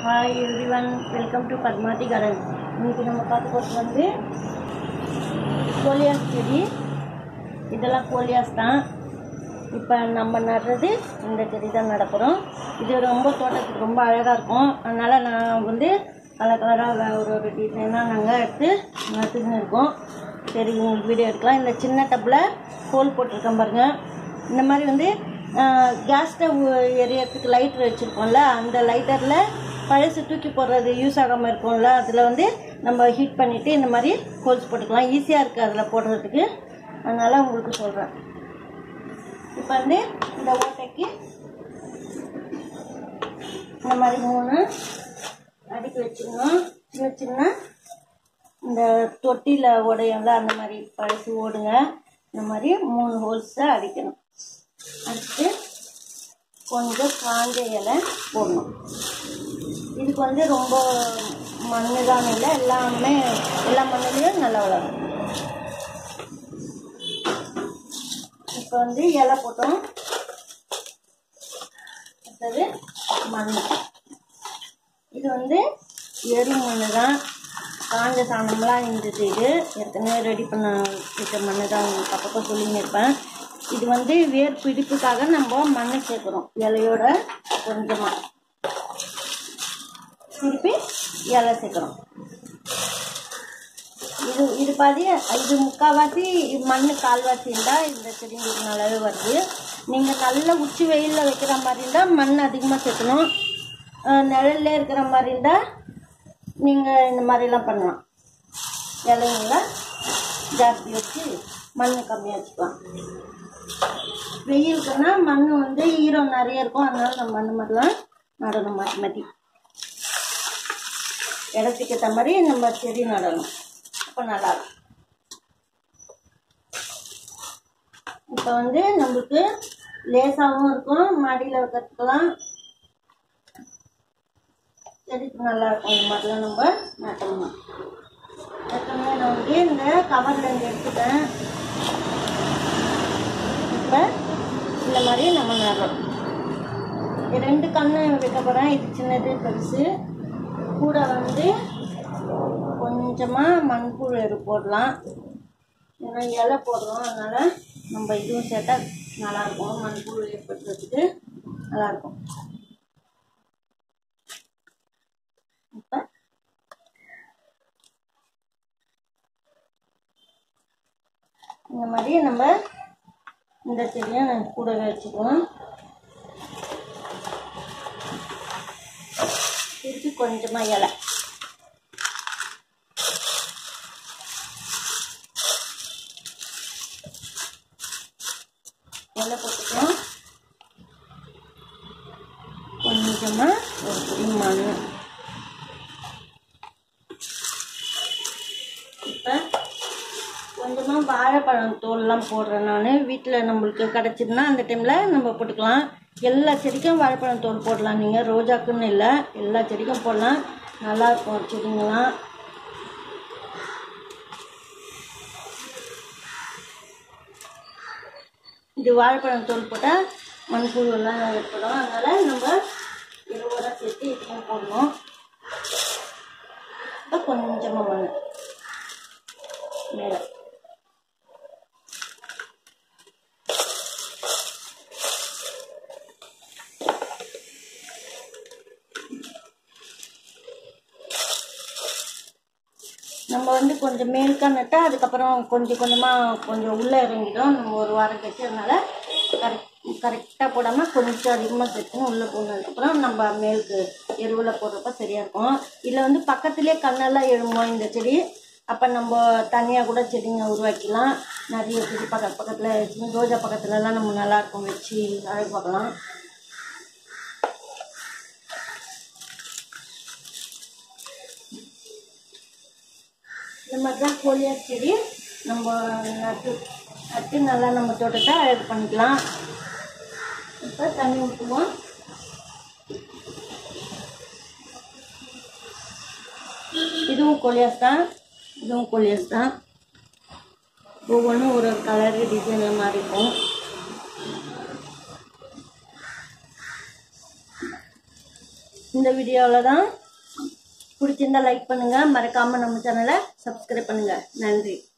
hi everyone welcome to Padmavati garden இன்னைக்கு நம்ம பார்க்க போகிறது வந்து கோலியாஸ் செடி இதெல்லாம் கோலியாஸ் தான் இப்போ நம்ம நடுறது இந்த செடி தான் நடக்கிறோம் இது ரொம்ப தோட்டத்துக்கு ரொம்ப அழகாக இருக்கும் அதனால் நான் வந்து கலர் கலராக ஒரு ஒரு டிசைனாக நாங்கள் எடுத்து நட்டுன்னு இருக்கோம் சரி உங்களுக்கு வீடியோ எடுக்கலாம் இந்த சின்ன டப்பில் ஹோல் போட்டிருக்கேன் பாருங்கள் இந்த மாதிரி வந்து கேஸ் ஸ்டவ் எரியறதுக்கு லைட்டர் வச்சுருக்கோம்ல அந்த லைட்டரில் பழசு தூக்கி போடுறது யூஸ் ஆகாமல் இருக்கும்ல அதில் வந்து நம்ம ஹீட் பண்ணிவிட்டு இந்த மாதிரி ஹோல்ஸ் போட்டுக்கலாம் ஈஸியாக இருக்குது அதில் போடுறதுக்கு அதனால் உங்களுக்கு சொல்கிறேன் இப்போ வந்து இந்த ஓட்டைக்கு இந்த மாதிரி மூணு அடுக்கி வச்சுக்கணும் சின்ன சின்ன இந்த தொட்டியில் உடையும்ல அந்த மாதிரி பழசு ஓடுங்க இந்த மாதிரி மூணு ஹோல்ஸை அடிக்கணும் அடிச்சுட்டு கொஞ்சம் காஞ்ச இலை போடணும் இதுக்கு வந்து ரொம்ப மண் தான் இல்லை எல்லாமே எல்லா மண்ணுலேயும் நல்லா வளரும் இப்போ வந்து இலை போட்டோம் அடுத்தது மண் இது வந்து எரு மண் தான் காஞ்ச சாணம்லாம் இருந்தது இது ஏற்கனவே ரெடி பண்ண விட்ட மண் தான் உங்களுக்கு அப்பப்போ சொல்லின்னு இருப்பேன் இது வந்து வேர் பிடிப்புக்காக நம்ம மண்ணை சேர்க்குறோம் இலையோட கொஞ்சமாக திருப்பி இலை சேர்க்குறோம் இது இது பாதி இது முக்கால்வாசி மண் கால்வாசி இருந்தால் இந்த செடிங்களுக்கு நல்லாவே வருது நீங்கள் நல்ல உச்சி வெயிலில் வைக்கிற மாதிரி இருந்தால் மண் அதிகமாக சேர்க்கணும் அஹ் நிழல்ல இருக்கிற மாதிரி இருந்தால் நீங்கள் இந்த மாதிரிலாம் பண்ணலாம் இலைங்கள ஜாஸ்தி வச்சு மண் கம்மியாக வச்சுக்கலாம் வெயிலுக்குன்னா மண் வந்து ஈரம் நிறைய இருக்கும் அதனால நம்ம மண் மாதிரிலாம் நடணும் மாற்றி மாற்றி இடத்துக்கு ஏற்ற மாதிரி நம்ம செடி நடணும் அப்போ நல்லாயிருக்கும் இப்போ வந்து நம்மளுக்கு லேசாகவும் இருக்கும் மாடியில் வைக்கிறதுக்கெல்லாம் செடிக்கு நல்லா இருக்கும் இந்த மாதிரிலாம் நம்ம நட்டோம்னா ஏற்கனவே நான் வந்து இந்த கவரில் இருந்து எடுத்துட்டேன் இப்போ இந்த மாதிரி நம்ம நடுறோம் இது ரெண்டு கண்ணு வைக்க போகிறேன் இது சின்னது பெருசு கூட வந்து கொஞ்சமாக மண்புழு எரு போடலாம் ஏன்னா இலை போடுறோம் அதனால் நம்ம இதுவும் சேர்த்தா நல்லாயிருக்கும் மண்புழு ஏற்படுத்துறதுக்கு நல்லாயிருக்கும் இப்போ இந்த மாதிரி நம்ம இந்த செடியை நான் கூடவே வச்சுக்குவோம் திருப்பி கொஞ்சமாக இலை இலை போட்டுக்கலாம் கொஞ்சமாக ஒரு பிடி மண் இப்போ கொஞ்சமாக வாழைப்பழம் தோல்லாம் போடுறேன் நான் வீட்டில் நம்மளுக்கு கிடச்சிதுன்னா அந்த டைமில் நம்ம போட்டுக்கலாம் எல்லா செடிக்கும் வாழைப்பழம் தோல் போடலாம் நீங்கள் ரோஜாக்குன்னு இல்லை எல்லா செடிக்கும் போடலாம் நல்லாயிருக்கும் செடிங்களாம் இது வாழைப்பழம் தோல் போட்டால் மண்புழுவெல்லாம் ஏற்படும் அதனால் நம்ம இருவோட சேர்த்து இதுவும் போடணும் இப்போ கொஞ்சமாக மண் மேலே நம்ம வந்து கொஞ்சம் மேல்க்கா நட்டா அதுக்கப்புறம் கொஞ்சம் கொஞ்சமாக கொஞ்சம் உள்ளே இறங்கிடும் நம்ம ஒரு வாரம் கழிச்சு அதனால கரெக்ட் கரெக்டாக போடாமல் கொஞ்சம் அதிகமாக சேர்த்துன்னு உள்ளே போனதுக்கப்புறம் நம்ம மேலுக்கு எருவில் போடுறப்ப சரியாக இருக்கும் இதில் வந்து பக்கத்துலேயே கண்ணெல்லாம் எழும்போம் இந்த செடி அப்போ நம்ம தனியாக கூட செடிங்க உருவாக்கிக்கலாம் நிறைய செடி பக்க பக்கத்தில் வச்சு ரோஜா பக்கத்துலலாம் நம்ம நல்லாயிருக்கும் வச்சு அழகு பார்க்கலாம் இந்த மாதிரி தான் கோழியா செடி நம்ம நட்டு நட்டு நல்லா நம்ம தோட்டத்தை அழகு பண்ணிக்கலாம் இப்போ தண்ணி ஊற்றுவோம் இதுவும் கோலியாஸ் தான் இதுவும் கோலியாஸ் தான் ஒவ்வொன்றும் ஒரு ஒரு கலரு டிசைனில் மாதிரி இருக்கும் இந்த வீடியோவில் தான் பிடிச்சிருந்தா லைக் பண்ணுங்கள் மறக்காமல் நம்ம சேனலை சப்ஸ்கிரைப் பண்ணுங்கள் நன்றி